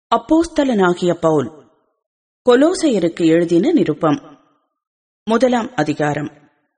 அப்போஸ்தலனாகிய பவுல் கொலோசையருக்கு எழுதின நிருப்பம் முதலாம் அதிகாரம்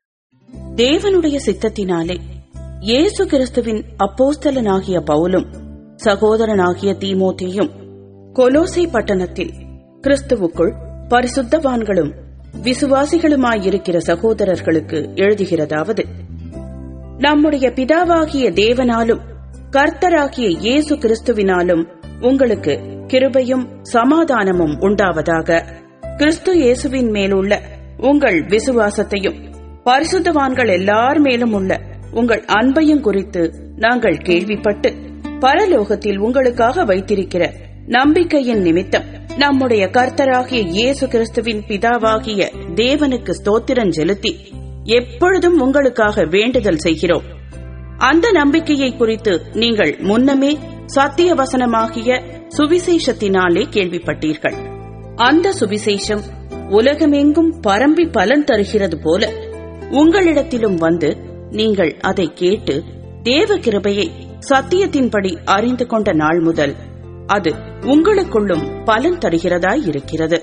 தேவனுடைய சித்தத்தினாலே இயேசு கிறிஸ்துவின் அப்போஸ்தலனாகிய பவுலும் சகோதரனாகிய தீமோத்தேயும் கொலோசை பட்டணத்தில் கிறிஸ்துவுக்குள் பரிசுத்தவான்களும் விசுவாசிகளுமாயிருக்கிற சகோதரர்களுக்கு எழுதுகிறதாவது நம்முடைய பிதாவாகிய தேவனாலும் கர்த்தராகிய இயேசு கிறிஸ்துவினாலும் உங்களுக்கு கிருபையும் சமாதானமும் உண்டாவதாக கிறிஸ்து இயேசுவின் மேலுள்ள உங்கள் விசுவாசத்தையும் பரிசுத்தவான்கள் எல்லார் மேலும் உள்ள உங்கள் அன்பையும் குறித்து நாங்கள் கேள்விப்பட்டு பரலோகத்தில் உங்களுக்காக வைத்திருக்கிற நம்பிக்கையின் நிமித்தம் நம்முடைய கர்த்தராகிய இயேசு கிறிஸ்துவின் பிதாவாகிய தேவனுக்கு ஸ்தோத்திரம் செலுத்தி எப்பொழுதும் உங்களுக்காக வேண்டுதல் செய்கிறோம் அந்த நம்பிக்கையை குறித்து நீங்கள் முன்னமே சத்திய வசனமாகிய சுவிசேஷத்தினாலே கேள்விப்பட்டீர்கள் அந்த சுவிசேஷம் உலகமெங்கும் பரம்பி பலன் தருகிறது போல உங்களிடத்திலும் வந்து நீங்கள் அதை கேட்டு தேவ கிருபையை சத்தியத்தின்படி அறிந்து கொண்ட நாள் முதல் அது உங்களுக்குள்ளும் பலன் தருகிறதாய் இருக்கிறது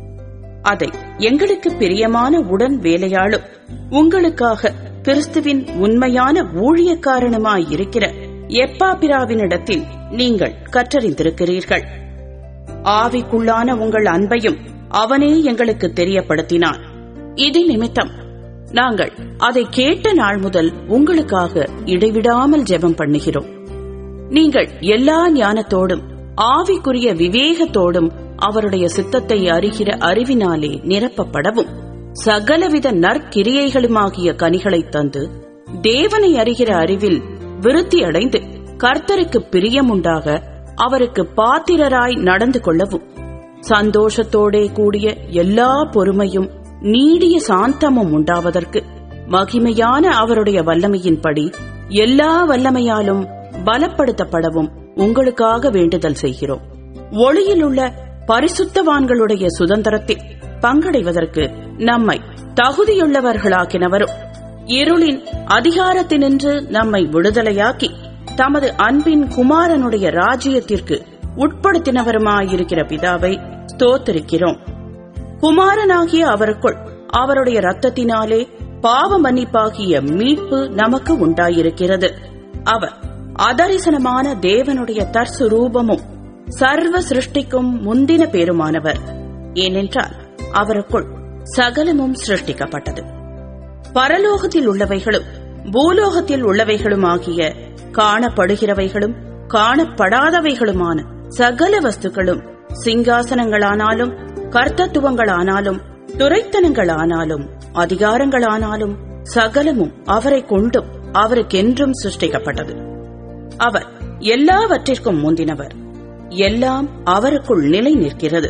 அதை எங்களுக்கு பிரியமான உடன் வேலையாளும் உங்களுக்காக கிறிஸ்துவின் உண்மையான ஊழியக்காரனுமாய் இருக்கிற எப்பாபிராவினிடத்தில் நீங்கள் கற்றறிந்திருக்கிறீர்கள் ஆவிக்குள்ளான உங்கள் அன்பையும் அவனே எங்களுக்கு தெரியப்படுத்தினான் இது நிமித்தம் நாங்கள் அதை கேட்ட நாள் முதல் உங்களுக்காக இடைவிடாமல் ஜெபம் பண்ணுகிறோம் நீங்கள் எல்லா ஞானத்தோடும் ஆவிக்குரிய விவேகத்தோடும் அவருடைய சித்தத்தை அறிகிற அறிவினாலே நிரப்பப்படவும் சகலவித நற்கிரியைகளுமாகிய கனிகளை தந்து தேவனை அறிகிற அறிவில் விருத்தி அடைந்து கர்த்தருக்கு பிரியமுண்டாக அவருக்கு பாத்திரராய் நடந்து கொள்ளவும் சந்தோஷத்தோடே கூடிய எல்லா பொறுமையும் நீடிய சாந்தமும் உண்டாவதற்கு மகிமையான அவருடைய வல்லமையின்படி எல்லா வல்லமையாலும் பலப்படுத்தப்படவும் உங்களுக்காக வேண்டுதல் செய்கிறோம் ஒளியில் உள்ள பரிசுத்தவான்களுடைய சுதந்திரத்தில் பங்கடைவதற்கு நம்மை தகுதியுள்ளவர்களாக்கினவரும் இருளின் அதிகாரத்தினின்று நம்மை விடுதலையாக்கி தமது அன்பின் குமாரனுடைய ராஜ்யத்திற்கு உட்படுத்தினவருமாயிருக்கிற பிதாவை ஸ்தோத்தரிக்கிறோம் குமாரனாகிய அவருக்குள் அவருடைய ரத்தத்தினாலே பாவ மன்னிப்பாகிய மீட்பு நமக்கு உண்டாயிருக்கிறது அவர் அதரிசனமான தேவனுடைய தற்சுரூபமும் சர்வ சிருஷ்டிக்கும் முந்தின பேருமானவர் ஏனென்றால் அவருக்குள் சகலமும் சிருஷ்டிக்கப்பட்டது பரலோகத்தில் உள்ளவைகளும் பூலோகத்தில் உள்ளவைகளுமாகிய காணப்படுகிறவைகளும் காணப்படாதவைகளுமான சகல வஸ்துக்களும் சிங்காசனங்களானாலும் கர்த்தத்துவங்களானாலும் துரைத்தனங்களானாலும் அதிகாரங்களானாலும் சகலமும் அவரை கொண்டும் அவருக்கென்றும் சிருஷ்டிக்கப்பட்டது அவர் எல்லாவற்றிற்கும் முந்தினவர் எல்லாம் அவருக்குள் நிலை நிற்கிறது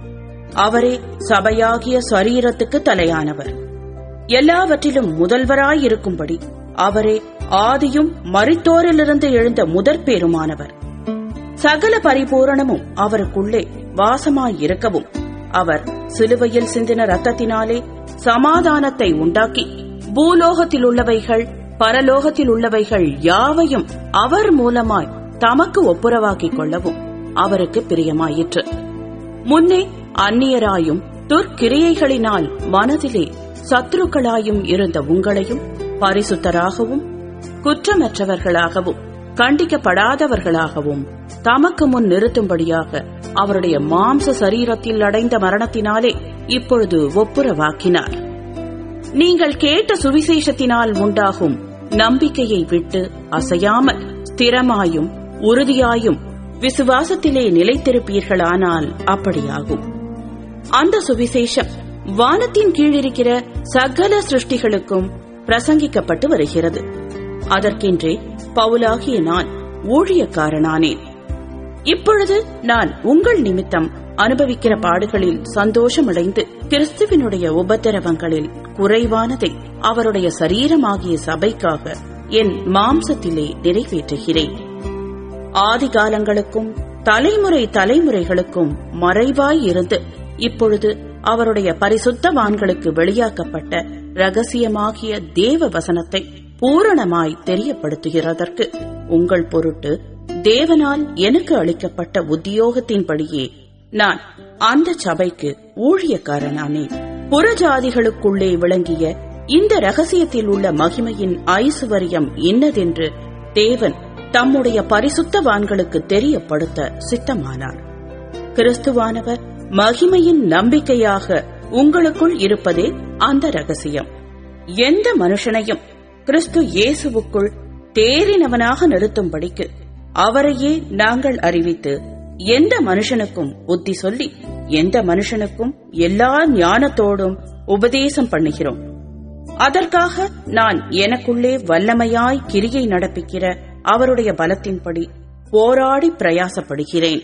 அவரே சபையாகிய சரீரத்துக்கு தலையானவர் எல்லாவற்றிலும் முதல்வராயிருக்கும்படி அவரே ஆதியும் மறித்தோரிலிருந்து எழுந்த முதற் பேருமானவர் சகல பரிபூரணமும் அவருக்குள்ளே வாசமாயிருக்கவும் அவர் சிலுவையில் சிந்தின ரத்தத்தினாலே சமாதானத்தை உண்டாக்கி பூலோகத்தில் உள்ளவைகள் பரலோகத்தில் உள்ளவைகள் யாவையும் அவர் மூலமாய் தமக்கு ஒப்புரவாக்கிக் கொள்ளவும் அவருக்கு பிரியமாயிற்று முன்னே அந்நியராயும் துர்க்கிரியைகளினால் மனதிலே சத்ருக்களாயும் இருந்த உங்களையும் பரிசுத்தராகவும் குற்றமற்றவர்களாகவும் கண்டிக்கப்படாதவர்களாகவும் தமக்கு முன் நிறுத்தும்படியாக அவருடைய மாம்ச சரீரத்தில் அடைந்த மரணத்தினாலே இப்பொழுது ஒப்புரவாக்கினார் நீங்கள் கேட்ட சுவிசேஷத்தினால் உண்டாகும் நம்பிக்கையை விட்டு அசையாமல் ஸ்திரமாயும் உறுதியாயும் விசுவாசத்திலே நிலைத்திருப்பீர்களானால் அப்படியாகும் அந்த சுவிசேஷம் வானத்தின் கீழிருக்கிற சகல சிருஷ்டிகளுக்கும் பிரசங்கிக்கப்பட்டு வருகிறது அதற்கென்றே பவுலாகிய நான் ஊழியக்காரனானேன் இப்பொழுது நான் உங்கள் நிமித்தம் அனுபவிக்கிற பாடுகளில் சந்தோஷமடைந்து கிறிஸ்துவினுடைய உபத்திரவங்களில் குறைவானதை அவருடைய சரீரமாகிய சபைக்காக என் மாம்சத்திலே நிறைவேற்றுகிறேன் ஆதி காலங்களுக்கும் தலைமுறை தலைமுறைகளுக்கும் மறைவாய் இருந்து இப்பொழுது அவருடைய பரிசுத்தவான்களுக்கு வெளியாக்கப்பட்ட ரகசியமாகிய தேவ வசனத்தை பூரணமாய் தெரியப்படுத்துகிறதற்கு உங்கள் பொருட்டு தேவனால் எனக்கு அளிக்கப்பட்ட உத்தியோகத்தின்படியே நான் அந்த சபைக்கு ஊழியக்காரனானேன் புறஜாதிகளுக்குள்ளே விளங்கிய இந்த ரகசியத்தில் உள்ள மகிமையின் ஐசுவரியம் இன்னதென்று தேவன் தம்முடைய பரிசுத்தவான்களுக்கு தெரியப்படுத்த சித்தமானார் கிறிஸ்துவானவர் மகிமையின் நம்பிக்கையாக உங்களுக்குள் இருப்பதே அந்த ரகசியம் எந்த மனுஷனையும் கிறிஸ்து இயேசுவுக்குள் தேறினவனாக நிறுத்தும்படிக்கு அவரையே நாங்கள் அறிவித்து எந்த மனுஷனுக்கும் புத்தி சொல்லி எந்த மனுஷனுக்கும் எல்லா ஞானத்தோடும் உபதேசம் பண்ணுகிறோம் அதற்காக நான் எனக்குள்ளே வல்லமையாய் கிரியை நடப்பிக்கிற அவருடைய பலத்தின்படி போராடி பிரயாசப்படுகிறேன்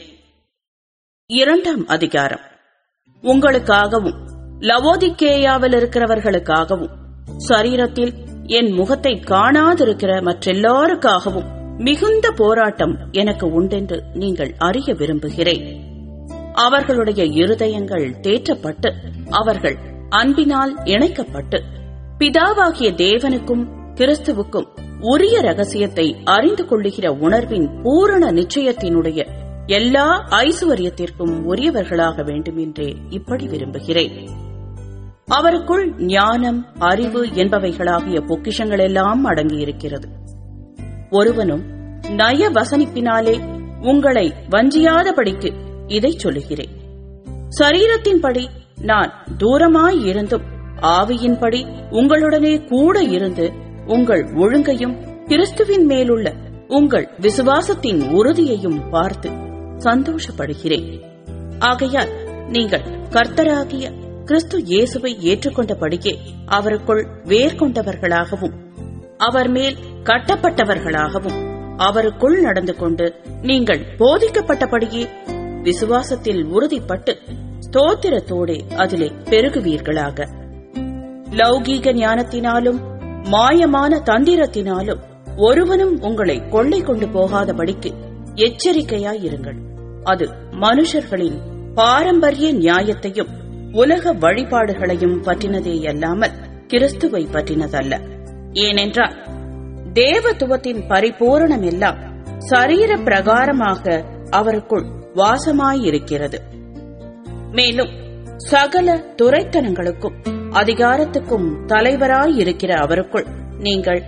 இரண்டாம் அதிகாரம் உங்களுக்காகவும் லவோதிக்கேயாவில் இருக்கிறவர்களுக்காகவும் சரீரத்தில் என் முகத்தை காணாதிருக்கிற மற்றெல்லாருக்காகவும் மிகுந்த போராட்டம் எனக்கு உண்டென்று நீங்கள் அறிய விரும்புகிறேன் அவர்களுடைய இருதயங்கள் தேற்றப்பட்டு அவர்கள் அன்பினால் இணைக்கப்பட்டு பிதாவாகிய தேவனுக்கும் கிறிஸ்துவுக்கும் உரிய ரகசியத்தை அறிந்து கொள்ளுகிற உணர்வின் பூரண நிச்சயத்தினுடைய எல்லா ஐசுவரியத்திற்கும் உரியவர்களாக வேண்டுமென்றே இப்படி விரும்புகிறேன் அவருக்குள் ஞானம் அறிவு என்பவைகளாகிய பொக்கிஷங்கள் எல்லாம் அடங்கியிருக்கிறது ஒருவனும் நய வசனிப்பினாலே உங்களை வஞ்சியாதபடிக்கு இதை சொல்லுகிறேன் சரீரத்தின்படி நான் தூரமாய் இருந்தும் ஆவியின்படி உங்களுடனே கூட இருந்து உங்கள் ஒழுங்கையும் கிறிஸ்துவின் மேலுள்ள உங்கள் விசுவாசத்தின் உறுதியையும் பார்த்து சந்தோஷப்படுகிறேன் ஆகையால் நீங்கள் கர்த்தராகிய கிறிஸ்து இயேசுவை ஏற்றுக்கொண்டபடியே அவருக்குள் வேர்கொண்டவர்களாகவும் அவர் மேல் கட்டப்பட்டவர்களாகவும் அவருக்குள் நடந்து கொண்டு நீங்கள் போதிக்கப்பட்டபடியே விசுவாசத்தில் உறுதிப்பட்டு ஸ்தோத்திரத்தோடே அதிலே பெருகுவீர்களாக லௌகீக ஞானத்தினாலும் மாயமான தந்திரத்தினாலும் ஒருவனும் உங்களை கொள்ளை கொண்டு போகாதபடிக்கு எச்சரிக்கையாயிருங்கள் அது மனுஷர்களின் பாரம்பரிய நியாயத்தையும் உலக வழிபாடுகளையும் பற்றினதேயல்லாமல் கிறிஸ்துவை பற்றினதல்ல ஏனென்றால் தேவத்துவத்தின் பரிபூரணம் எல்லாம் சரீர பிரகாரமாக அவருக்குள் வாசமாயிருக்கிறது மேலும் சகல துரைத்தனங்களுக்கும் அதிகாரத்துக்கும் தலைவராயிருக்கிற அவருக்குள் நீங்கள்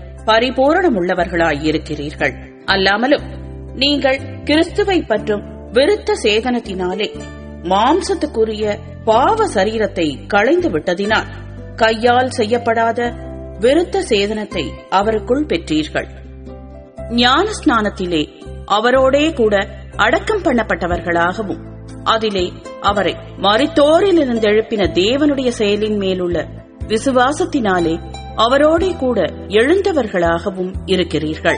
பரிபூரணமுள்ளவர்களாயிருக்கிறீர்கள் அல்லாமலும் நீங்கள் கிறிஸ்துவை பற்றும் விருத்த சேதனத்தினாலே மாம்சத்துக்குரிய பாவ சரீரத்தை களைந்து விட்டதினால் கையால் செய்யப்படாத விருத்த சேதனத்தை அவருக்குள் பெற்றீர்கள் ஞான ஸ்நானத்திலே அவரோடே கூட அடக்கம் பண்ணப்பட்டவர்களாகவும் அதிலே அவரை மறித்தோரிலிருந்து எழுப்பின தேவனுடைய செயலின் மேலுள்ள விசுவாசத்தினாலே அவரோடே கூட எழுந்தவர்களாகவும் இருக்கிறீர்கள்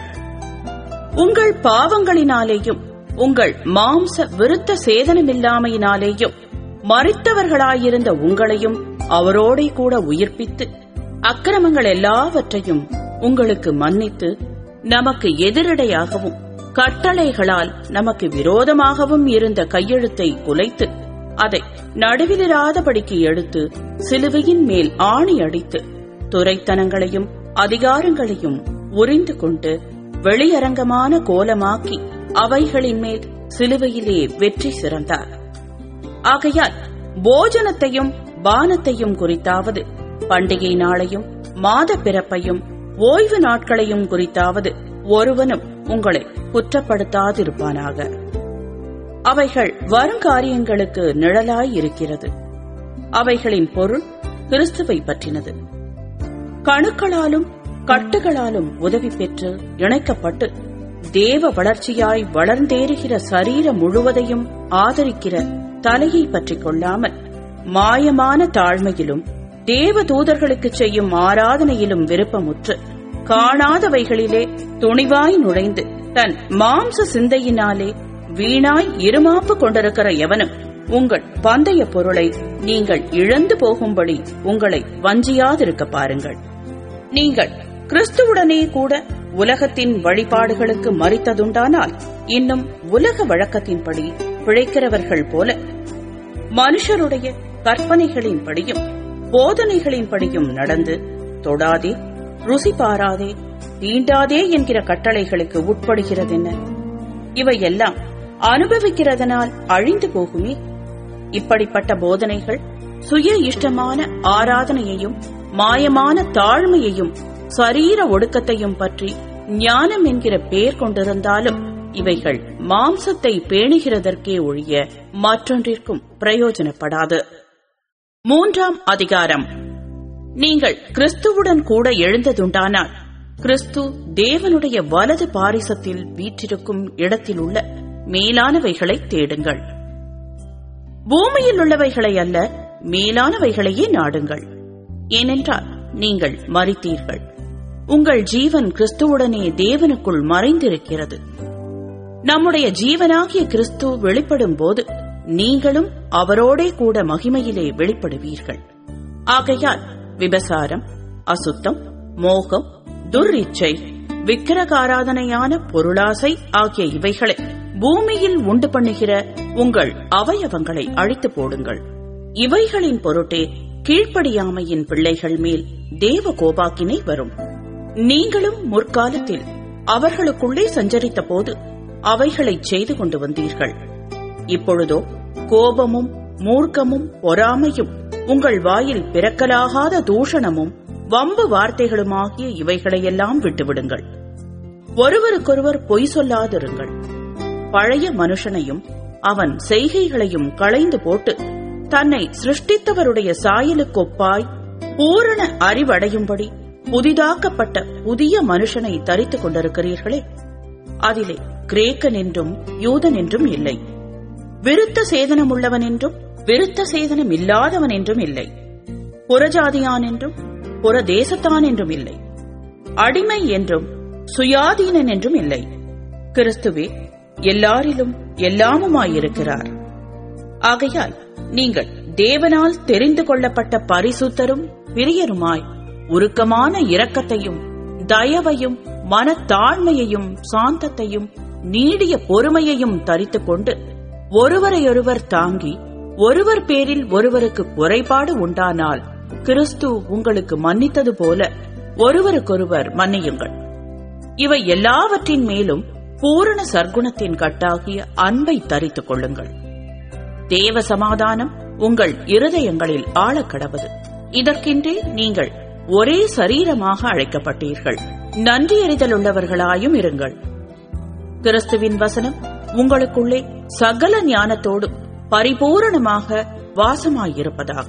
உங்கள் பாவங்களினாலேயும் உங்கள் மாம்ச விருத்த சேதனமில்லாமையினாலேயும் மறித்தவர்களாயிருந்த உங்களையும் அவரோடே கூட உயிர்ப்பித்து அக்கிரமங்கள் எல்லாவற்றையும் உங்களுக்கு மன்னித்து நமக்கு எதிரடையாகவும் கட்டளைகளால் நமக்கு விரோதமாகவும் இருந்த கையெழுத்தை குலைத்து அதை நடுவிலிராதபடிக்கு எடுத்து சிலுவையின் மேல் ஆணி அடித்து துரைத்தனங்களையும் அதிகாரங்களையும் உறிந்து கொண்டு வெளியரங்கமான கோலமாக்கி அவைகளின் மேல் சிலுவையிலே வெற்றி சிறந்தார் ஆகையால் போஜனத்தையும் பானத்தையும் குறித்தாவது பண்டிகை நாளையும் மாத பிறப்பையும் ஓய்வு நாட்களையும் குறித்தாவது ஒருவனும் உங்களை குற்றப்படுத்தாதிருப்பானாக அவைகள் வருங்காரியங்களுக்கு நிழலாய் இருக்கிறது அவைகளின் பொருள் கிறிஸ்துவை பற்றினது கணுக்களாலும் கட்டுகளாலும் உதவி பெற்று இணைக்கப்பட்டு தேவ வளர்ச்சியாய் வளர்ந்தேறுகிற சரீரம் முழுவதையும் ஆதரிக்கிற தலையை பற்றிக் கொள்ளாமல் மாயமான தாழ்மையிலும் தேவ தூதர்களுக்கு செய்யும் ஆராதனையிலும் விருப்பமுற்று காணாதவைகளிலே துணிவாய் நுழைந்து தன் மாம்ச சிந்தையினாலே வீணாய் இருமாப்பு கொண்டிருக்கிற எவனும் உங்கள் பந்தய பொருளை நீங்கள் இழந்து போகும்படி உங்களை வஞ்சியாதிருக்க பாருங்கள் நீங்கள் கிறிஸ்துவுடனே கூட உலகத்தின் வழிபாடுகளுக்கு மறித்ததுண்டானால் இன்னும் உலக வழக்கத்தின்படி பிழைக்கிறவர்கள் போல மனுஷருடைய கற்பனைகளின்படியும் போதனைகளின்படியும் நடந்து தொடாதே ருசி பாராதே தீண்டாதே என்கிற கட்டளைகளுக்கு உட்படுகிறதென்ன இவையெல்லாம் அனுபவிக்கிறதனால் அழிந்து போகுமே இப்படிப்பட்ட போதனைகள் சுய இஷ்டமான ஆராதனையையும் மாயமான தாழ்மையையும் சரீர ஒடுக்கத்தையும் பற்றி ஞானம் என்கிற பெயர் கொண்டிருந்தாலும் இவைகள் மாம்சத்தை பேணுகிறதற்கே ஒழிய மற்றொன்றிற்கும் பிரயோஜனப்படாது மூன்றாம் அதிகாரம் நீங்கள் கிறிஸ்துவுடன் கூட எழுந்ததுண்டானால் கிறிஸ்து தேவனுடைய வலது பாரிசத்தில் வீற்றிருக்கும் இடத்தில் உள்ள மேலானவைகளை தேடுங்கள் பூமியில் உள்ளவைகளை அல்ல மேலானவைகளையே நாடுங்கள் ஏனென்றால் நீங்கள் மறித்தீர்கள் உங்கள் ஜீவன் கிறிஸ்துவுடனே தேவனுக்குள் மறைந்திருக்கிறது நம்முடைய ஜீவனாகிய கிறிஸ்து வெளிப்படும் போது நீங்களும் அவரோடே கூட மகிமையிலே வெளிப்படுவீர்கள் ஆகையால் விபசாரம் அசுத்தம் மோகம் துர்இச்சை விக்கிரகாராதனையான பொருளாசை ஆகிய இவைகளை பூமியில் உண்டு பண்ணுகிற உங்கள் அவயவங்களை அழித்து போடுங்கள் இவைகளின் பொருட்டே கீழ்ப்படியாமையின் பிள்ளைகள் மேல் தேவ கோபாக்கினை வரும் நீங்களும் முற்காலத்தில் அவர்களுக்குள்ளே சஞ்சரித்த போது அவைகளை செய்து கொண்டு வந்தீர்கள் இப்பொழுதோ கோபமும் மூர்க்கமும் பொறாமையும் உங்கள் வாயில் பிறக்கலாகாத தூஷணமும் வம்பு வார்த்தைகளுமாகிய இவைகளையெல்லாம் விட்டுவிடுங்கள் ஒருவருக்கொருவர் பொய் சொல்லாதிருங்கள் பழைய மனுஷனையும் அவன் செய்கைகளையும் களைந்து போட்டு தன்னை சிருஷ்டித்தவருடைய சாயலுக்கொப்பாய் பூரண அறிவடையும்படி புதிதாக்கப்பட்ட புதிய மனுஷனை தரித்துக் கொண்டிருக்கிறீர்களே அதிலே கிரேக்கன் என்றும் யூதன் என்றும் இல்லை விருத்த சேதனம் உள்ளவன் என்றும் விருத்த சேதனம் இல்லாதவன் என்றும் இல்லை புறஜாதியான் என்றும் புற தேசத்தான் என்றும் இல்லை அடிமை என்றும் சுயாதீனன் என்றும் இல்லை கிறிஸ்துவே எல்லாரிலும் எல்லாமுமாயிருக்கிறார் ஆகையால் நீங்கள் தேவனால் தெரிந்து கொள்ளப்பட்ட பரிசுத்தரும் பிரியருமாய் உருக்கமான இரக்கத்தையும் தயவையும் மனத்தாழ்மையையும் சாந்தத்தையும் நீடிய பொறுமையையும் தரித்துக் கொண்டு ஒருவரையொருவர் தாங்கி ஒருவர் பேரில் ஒருவருக்கு குறைபாடு உண்டானால் கிறிஸ்து உங்களுக்கு மன்னித்தது போல ஒருவருக்கொருவர் மன்னியுங்கள் இவை எல்லாவற்றின் மேலும் பூரண சர்க்குணத்தின் கட்டாகிய அன்பை தரித்துக் கொள்ளுங்கள் தேவ சமாதானம் உங்கள் இருதயங்களில் ஆழக்கடவது இதற்கின்றே நீங்கள் ஒரே சரீரமாக அழைக்கப்பட்டீர்கள் நன்றி எறிதல் உள்ளவர்களாயும் இருங்கள் கிறிஸ்துவின் வசனம் உங்களுக்குள்ளே சகல ஞானத்தோடு பரிபூரணமாக வாசமாயிருப்பதாக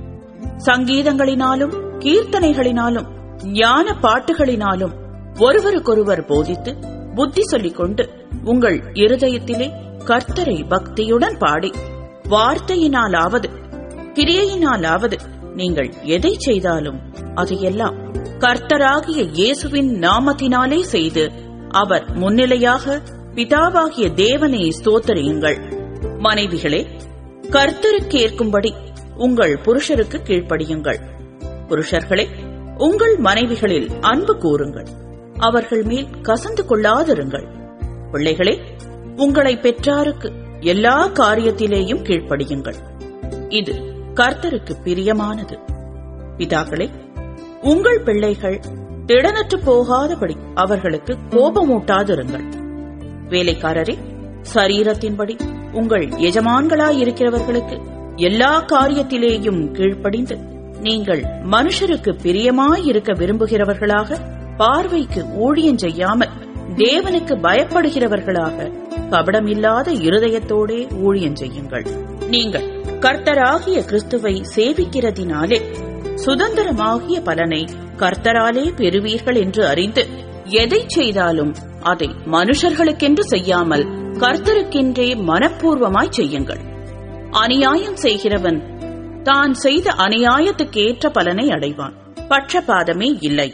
சங்கீதங்களினாலும் கீர்த்தனைகளினாலும் ஞான பாட்டுகளினாலும் ஒருவருக்கொருவர் போதித்து புத்தி சொல்லிக் கொண்டு உங்கள் இருதயத்திலே கர்த்தரை பக்தியுடன் பாடி வார்த்தையினாலாவது கிரியையினாலாவது நீங்கள் எதை செய்தாலும் அதையெல்லாம் கர்த்தராகிய இயேசுவின் நாமத்தினாலே செய்து அவர் முன்னிலையாக பிதாவாகிய தேவனை ஸ்தோத்தரியுங்கள் மனைவிகளே கர்த்தருக்கு ஏற்கும்படி உங்கள் புருஷருக்கு கீழ்ப்படியுங்கள் புருஷர்களே உங்கள் மனைவிகளில் அன்பு கூறுங்கள் அவர்கள் மேல் கசந்து கொள்ளாதிருங்கள் பிள்ளைகளே உங்களை பெற்றாருக்கு எல்லா காரியத்திலேயும் கீழ்ப்படியுங்கள் இது கர்த்தருக்கு பிரியமானது பிதாக்களே உங்கள் பிள்ளைகள் திடனற்று போகாதபடி அவர்களுக்கு கோபமூட்டாதிருங்கள் வேலைக்காரரே சரீரத்தின்படி உங்கள் எஜமான்களாயிருக்கிறவர்களுக்கு எல்லா காரியத்திலேயும் கீழ்ப்படிந்து நீங்கள் மனுஷருக்கு பிரியமாயிருக்க விரும்புகிறவர்களாக பார்வைக்கு ஊழியம் செய்யாமல் தேவனுக்கு பயப்படுகிறவர்களாக கபடமில்லாத இருதயத்தோடே ஊழியம் செய்யுங்கள் நீங்கள் கர்த்தராகிய கிறிஸ்துவை சேவிக்கிறதினாலே சுதந்திரமாகிய பலனை கர்த்தராலே பெறுவீர்கள் என்று அறிந்து எதை செய்தாலும் அதை மனுஷர்களுக்கென்று செய்யாமல் கர்த்தருக்கென்றே மனப்பூர்வமாய் செய்யுங்கள் அநியாயம் செய்கிறவன் தான் செய்த அநியாயத்துக்கு ஏற்ற பலனை அடைவான் பட்சபாதமே இல்லை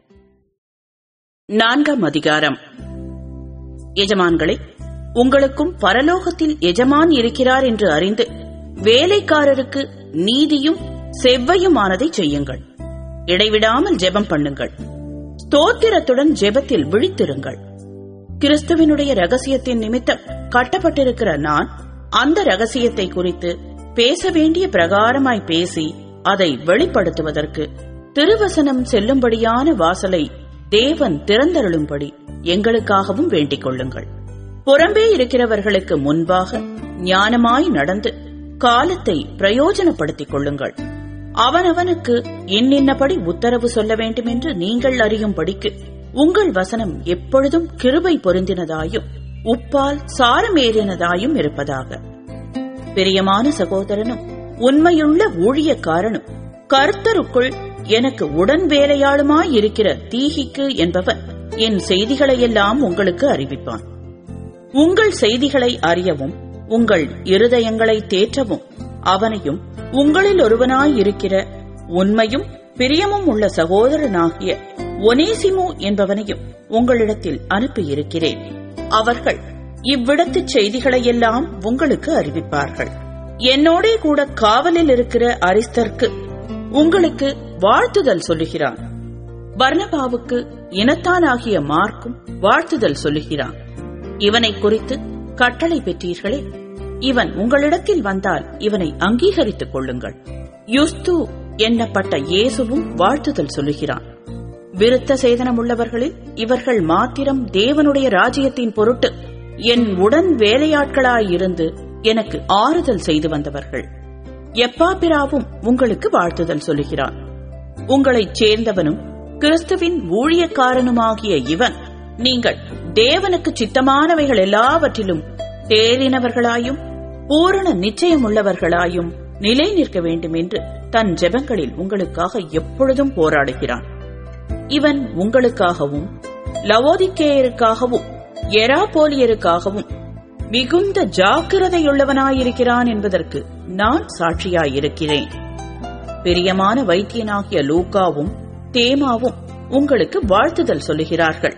நான்காம் அதிகாரம் எஜமான்களே உங்களுக்கும் பரலோகத்தில் எஜமான் இருக்கிறார் என்று அறிந்து வேலைக்காரருக்கு நீதியும் செவ்வையுமானதை செய்யுங்கள் இடைவிடாமல் ஜெபம் பண்ணுங்கள் ஸ்தோத்திரத்துடன் ஜெபத்தில் விழித்திருங்கள் கிறிஸ்துவினுடைய ரகசியத்தின் நிமித்தம் கட்டப்பட்டிருக்கிற நான் அந்த ரகசியத்தை குறித்து பேச வேண்டிய பிரகாரமாய் பேசி அதை வெளிப்படுத்துவதற்கு திருவசனம் செல்லும்படியான வாசலை தேவன் திறந்தருளும்படி எங்களுக்காகவும் வேண்டிக் கொள்ளுங்கள் புறம்பே இருக்கிறவர்களுக்கு முன்பாக ஞானமாய் நடந்து காலத்தை பிரயோஜனப்படுத்திக் கொள்ளுங்கள் அவனவனுக்கு இன்னின்னபடி உத்தரவு சொல்ல வேண்டும் என்று நீங்கள் அறியும்படிக்கு உங்கள் வசனம் எப்பொழுதும் கிருபை பொருந்தினதாயும் உப்பால் சாரமேறினதாயும் இருப்பதாக பிரியமான சகோதரனும் உண்மையுள்ள ஊழியக்காரனும் கர்த்தருக்குள் எனக்கு உடன் வேலையாளுமாயிருக்கிற தீகிக்கு என்பவன் என் செய்திகளையெல்லாம் உங்களுக்கு அறிவிப்பான் உங்கள் செய்திகளை அறியவும் உங்கள் இருதயங்களை தேற்றவும் அவனையும் உங்களில் ஒருவனாயிருக்கிற உண்மையும் பிரியமும் உள்ள சகோதரனாகிய ஒனேசிமு என்பவனையும் உங்களிடத்தில் அனுப்பியிருக்கிறேன் அவர்கள் இவ்விடத்துச் செய்திகளையெல்லாம் உங்களுக்கு அறிவிப்பார்கள் என்னோடே கூட காவலில் இருக்கிற அரிஸ்தர்க்கு உங்களுக்கு வாழ்த்துதல் சொல்லுகிறான் பர்னபாவுக்கு இனத்தானாகிய மார்க்கும் வாழ்த்துதல் சொல்லுகிறான் இவனை குறித்து கட்டளை பெற்றீர்களே இவன் உங்களிடத்தில் வந்தால் இவனை அங்கீகரித்துக் கொள்ளுங்கள் யுஸ்து என்னப்பட்ட இயேசுவும் வாழ்த்துதல் சொல்லுகிறான் விருத்த சேதனமுள்ளவர்களில் இவர்கள் மாத்திரம் தேவனுடைய ராஜ்யத்தின் பொருட்டு என் உடன் வேலையாட்களாயிருந்து எனக்கு ஆறுதல் செய்து வந்தவர்கள் எப்பாபிராவும் உங்களுக்கு வாழ்த்துதல் சொல்லுகிறான் உங்களைச் சேர்ந்தவனும் கிறிஸ்துவின் ஊழியக்காரனுமாகிய இவன் நீங்கள் தேவனுக்கு சித்தமானவைகள் எல்லாவற்றிலும் தேறினவர்களாயும் பூரண நிச்சயமுள்ளவர்களாயும் நிலை நிற்க வேண்டும் என்று தன் ஜெபங்களில் உங்களுக்காக எப்பொழுதும் போராடுகிறான் இவன் உங்களுக்காகவும் லவோதிக்கேயருக்காகவும் எராபோலியருக்காகவும் மிகுந்த ஜாக்கிரதையுள்ளவனாயிருக்கிறான் என்பதற்கு நான் சாட்சியாயிருக்கிறேன் பிரியமான வைத்தியனாகிய லூக்காவும் தேமாவும் உங்களுக்கு வாழ்த்துதல் சொல்லுகிறார்கள்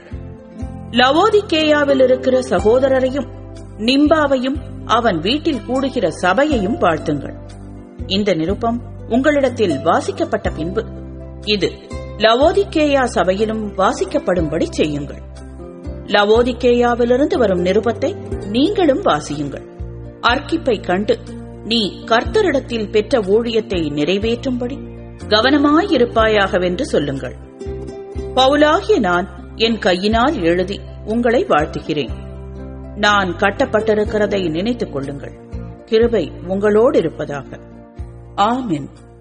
லவோதிக்கேயாவில் இருக்கிற சகோதரரையும் நிம்பாவையும் அவன் வீட்டில் கூடுகிற சபையையும் வாழ்த்துங்கள் இந்த நிருப்பம் உங்களிடத்தில் வாசிக்கப்பட்ட பின்பு இது லவோதிக்கேயா சபையிலும் வாசிக்கப்படும்படி செய்யுங்கள் லவோதிக்கேயாவிலிருந்து வரும் நிருபத்தை நீங்களும் வாசியுங்கள் அர்க்கிப்பை கண்டு நீ கர்த்தரிடத்தில் பெற்ற ஊழியத்தை நிறைவேற்றும்படி கவனமாயிருப்பாயாகவென்று சொல்லுங்கள் பவுலாகிய நான் என் கையினால் எழுதி உங்களை வாழ்த்துகிறேன் நான் கட்டப்பட்டிருக்கிறதை நினைத்துக் கொள்ளுங்கள் கிருபை உங்களோடு இருப்பதாக ஆமென்